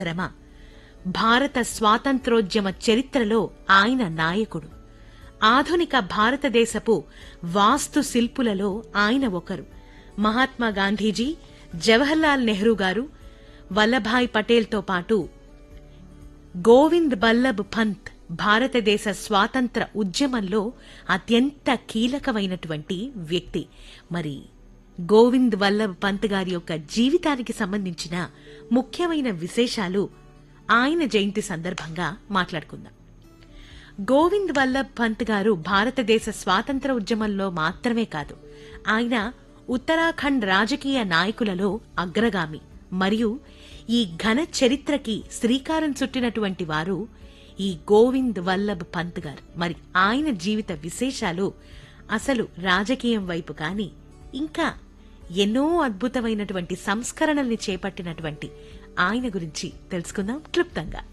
శ్రమ భారత స్వాతంత్రోద్యమ చరిత్రలో ఆయన నాయకుడు ఆధునిక భారతదేశపు వాస్తు శిల్పులలో ఆయన ఒకరు మహాత్మా గాంధీజీ జవహర్లాల్ నెహ్రూ గారు వల్లభాయ్ పటేల్తో పాటు గోవింద్ బల్లభ్ పంత్ భారతదేశ స్వాతంత్ర ఉద్యమంలో అత్యంత కీలకమైనటువంటి వ్యక్తి మరి గోవింద్ వల్లభ్ పంత్ గారి యొక్క జీవితానికి సంబంధించిన ముఖ్యమైన విశేషాలు ఆయన జయంతి సందర్భంగా మాట్లాడుకుందాం గోవింద్ వల్లభ్ పంత్ గారు భారతదేశ స్వాతంత్ర ఉద్యమంలో మాత్రమే కాదు ఆయన ఉత్తరాఖండ్ రాజకీయ నాయకులలో అగ్రగామి మరియు ఈ ఘన చరిత్రకి శ్రీకారం చుట్టినటువంటి వారు ఈ గోవింద్ వల్లభ్ పంత్ గారు మరి ఆయన జీవిత విశేషాలు అసలు రాజకీయం వైపు కాని ఇంకా ఎన్నో అద్భుతమైనటువంటి సంస్కరణల్ని చేపట్టినటువంటి ఆయన గురించి తెలుసుకుందాం క్లుప్తంగా